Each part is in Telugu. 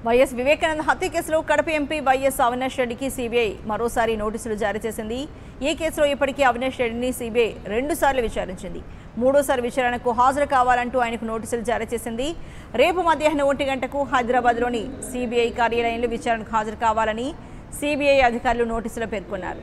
వైఎస్ వివేకానంద హత్య కేసులో కడప ఎంపీ వైఎస్ అవినాష్ రెడ్డికి సిబిఐ మరోసారి నోటీసులు జారీ చేసింది ఈ కేసులో ఇప్పటికీ అవినాష్ రెడ్డిని సిబిఐ రెండుసార్లు విచారించింది మూడోసారి విచారణకు హాజరు కావాలంటూ ఆయనకు నోటీసులు జారీ చేసింది రేపు మధ్యాహ్నం ఒంటి గంటకు హైదరాబాద్లోని సిబిఐ కార్యాలయంలో విచారణకు హాజరు కావాలని సిబిఐ అధికారులు నోటీసులో పేర్కొన్నారు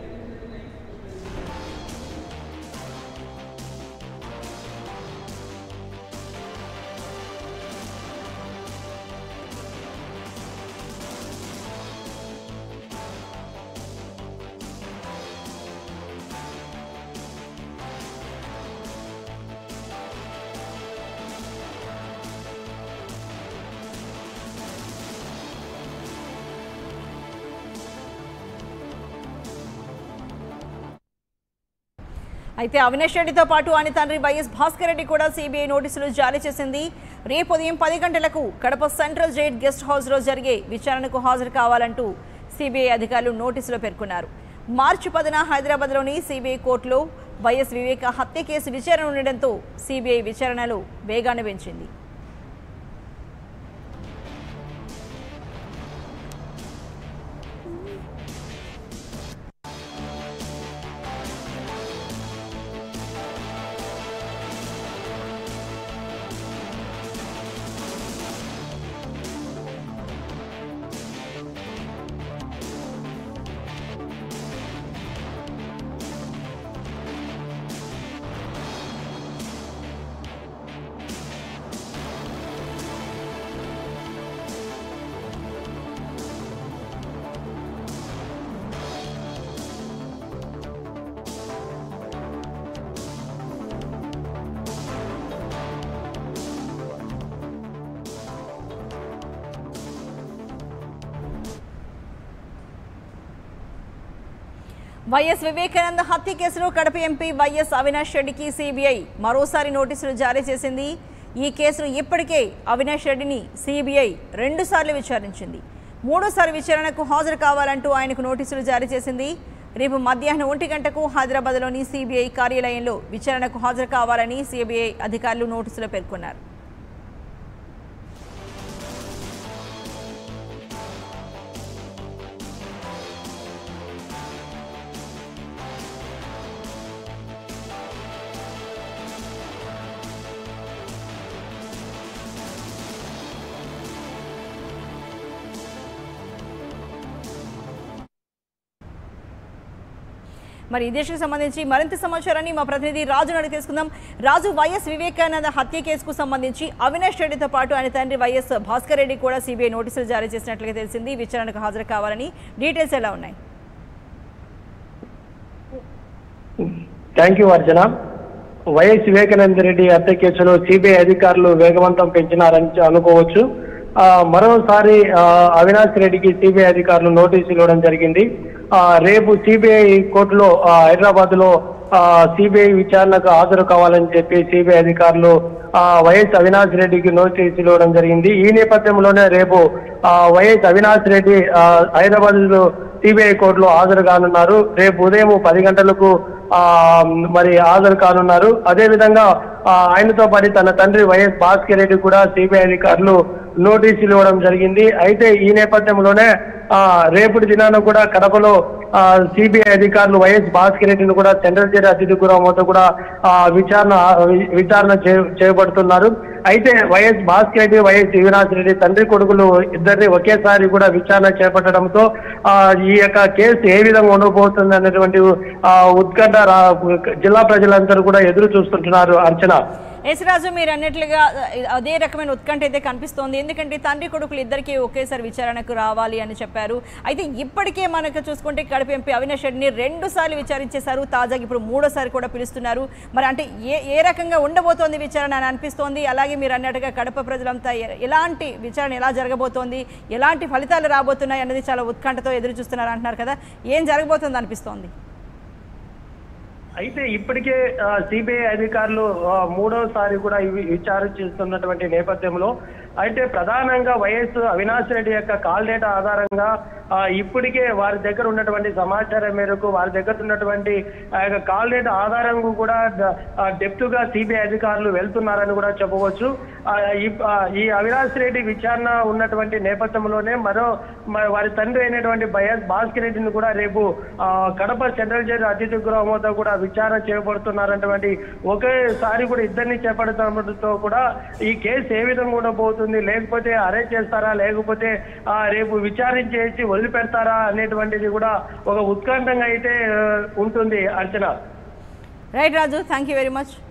అయితే అవినాష్ రెడ్డితో పాటు ఆయన తండ్రి వైఎస్ భాస్కర్ రెడ్డి కూడా సిబిఐ నోటీసులు జారీ చేసింది రేపు ఉదయం పది గంటలకు కడప సెంట్రల్ జైట్ గెస్ట్ హౌస్లో జరిగే విచారణకు హాజరు కావాలంటూ సిబిఐ అధికారులు నోటీసులో పేర్కొన్నారు మార్చి పదిన హైదరాబాద్లోని సిబిఐ కోర్టులో వైఎస్ వివేక హత్య కేసు విచారణ ఉండడంతో సిబిఐ విచారణలు వేగాన్ని పెంచింది వైఎస్ వివేకానంద హత్య కేసులో కడప ఎంపీ వైఎస్ అవినాష్ రెడ్డికి సిబిఐ మరోసారి నోటీసులు జారీ చేసింది ఈ కేసును ఇప్పటికే అవినాష్ రెడ్డిని సిబిఐ రెండుసార్లు విచారించింది మూడోసారి విచారణకు హాజరు కావాలంటూ ఆయనకు నోటీసులు జారీ చేసింది రేపు మధ్యాహ్నం ఒంటి గంటకు హైదరాబాద్లోని సిబిఐ కార్యాలయంలో విచారణకు హాజరు కావాలని సిబిఐ అధికారులు నోటీసులో పేర్కొన్నారు మరి ఈ దేశకు సంబంధించి మరింత సమాచారాన్ని మా ప్రతినిధి రాజు అడిగి తెలుసుకుందాం రాజు వైఎస్ వివేకానంద హత్య కేసుకు సంబంధించి అవినాష్ రెడ్డితో పాటు ఆయన తండ్రి వైఎస్ భాస్కర్ రెడ్డి కూడా సిబిఐ నోటీసులు జారీ చేసినట్లుగా తెలిసింది విచారణకు హాజరు కావాలని డీటెయిల్స్ ఎలా ఉన్నాయి thank you Arjana YS Vivekananda Reddy హత్య కేసులో సిబిఐ అధికారులు వేగవంతం పెంచినారని అనుకోవచ్చు ఆ, మరోసారి ఆ, అవినాష్ రెడ్డికి సిబిఐ అధికారులు నోటీసులు ఇవ్వడం జరిగింది ఆ, రేపు సిబిఐ కోర్టులో హైదరాబాద్ లో సిబిఐ విచారణకు హాజరు కావాలని చెప్పి సిబిఐ అధికారులు ఆ, వైఎస్ అవినాష్ రెడ్డికి నోటీసులు ఇవ్వడం జరిగింది ఈ నేపథ్యంలోనే రేపు ఆ, వైఎస్ అవినాష్ రెడ్డి హైదరాబాద్ లో సిబిఐ కోర్టులో హాజరు కానున్నారు రేపు ఉదయం పది గంటలకు ఆ మరి హాజరు కానున్నారు అదే విధంగా ఆ, ఆయనతో పాటు తన తండ్రి వైఎస్ భాస్కర్ రెడ్డి కూడా సిబిఐ అధికారులు నోటీసులు ఇవ్వడం జరిగింది అయితే ఈ నేపథ్యంలోనే ఆ రేపటి దినాన కూడా కడపలో సిబిఐ అధికారులు వైఎస్ భాస్కర్ రెడ్డిని కూడా సెంట్రల్ జైలు అతిథి గృహం వద్ద కూడా ఆ, విచారణ వి- విచారణ చే- చేయబడుతున్నారు అయితే వైఎస్ భాస్కర్ రెడ్డి వైఎస్ యువరాజ్ రెడ్డి తండ్రి కొడుకులు ఇద్దరిని ఒకేసారి కూడా విచారణ చేపట్టడంతో ఆ, ఈ యొక్క కేసు ఏ విధంగా ఉండబోతుంది అనేటువంటి ఆ, ఉత్కంఠ రా- జిల్లా ప్రజలందరూ కూడా ఎదురు చూస్తుంటున్నారు అర్చన ఎస్ రాజు మీరు అన్నట్లుగా అదే రకమైన ఉత్కంఠ అయితే కనిపిస్తోంది ఎందుకంటే తండ్రి కొడుకులు ఇద్దరికి ఒకేసారి విచారణకు రావాలి అని చెప్పారు అయితే ఇప్పటికే మనకు చూసుకుంటే కడప ఎంపీ అవినాష్ రెడ్డిని రెండు సార్లు విచారించేశారు తాజాగా ఇప్పుడు మూడోసారి కూడా పిలుస్తున్నారు మరి అంటే ఏ ఏ రకంగా ఉండబోతోంది విచారణ అని అనిపిస్తోంది అలాగే మీరు అన్నట్టుగా కడప ప్రజలంతా ఎ- ఎలాంటి విచారణ ఎలా జరగబోతోంది ఎలాంటి ఫలితాలు రాబోతున్నాయి అన్నది చాలా ఉత్కంఠతో ఎదురు చూస్తున్నారు అంటున్నారు కదా ఏం జరగబోతోంది అనిపిస్తోంది అయితే ఇప్పటికే సిబిఐ అధికారులు ఆ, మూడోసారి కూడా ఇవి విచారణ చేస్తున్నటువంటి నేపథ్యంలో అయితే ప్రధానంగా వైఎస్ అవినాష్ రెడ్డి యొక్క కాల్ డేటా ఆధారంగా ఆ, ఇప్పటికే వారి దగ్గర ఉన్నటువంటి సమాచారం మేరకు వారి దగ్గర ఉన్నటువంటి ఆ యొక్క కాల్ డేటా ఆధారంగా కూడా డెప్త్ గా సిబిఐ అధికారులు వెళ్తున్నారని కూడా చెప్పవచ్చు ఆ, ఈ- ఆ, ఈ అవినాష్ రెడ్డి విచారణ ఉన్నటువంటి నేపథ్యంలోనే మరో మ- వారి తండ్రి అయినటువంటి వైఎస్ భాస్కర్ రెడ్డిని కూడా రేపు ఆ, కడప సెంట్రల్ జైలు అతిథి గృహంతో కూడా విచారణ చేయబడుతున్నారన్నటువంటి ఒకేసారి కూడా ఇద్దరిని చేపడుతుండటంతో కూడా ఈ కేసు ఏ విధంగా ఉండబోతుంది లేకపోతే అరెస్ట్ చేస్తారా లేకపోతే ఆ, రేపు విచారించేసి వదిలిపెడతారా అనేటువంటిది కూడా ఒక ఉత్కంఠంగా అయితే ఆ, ఉంటుంది Archana right Raju thank you very much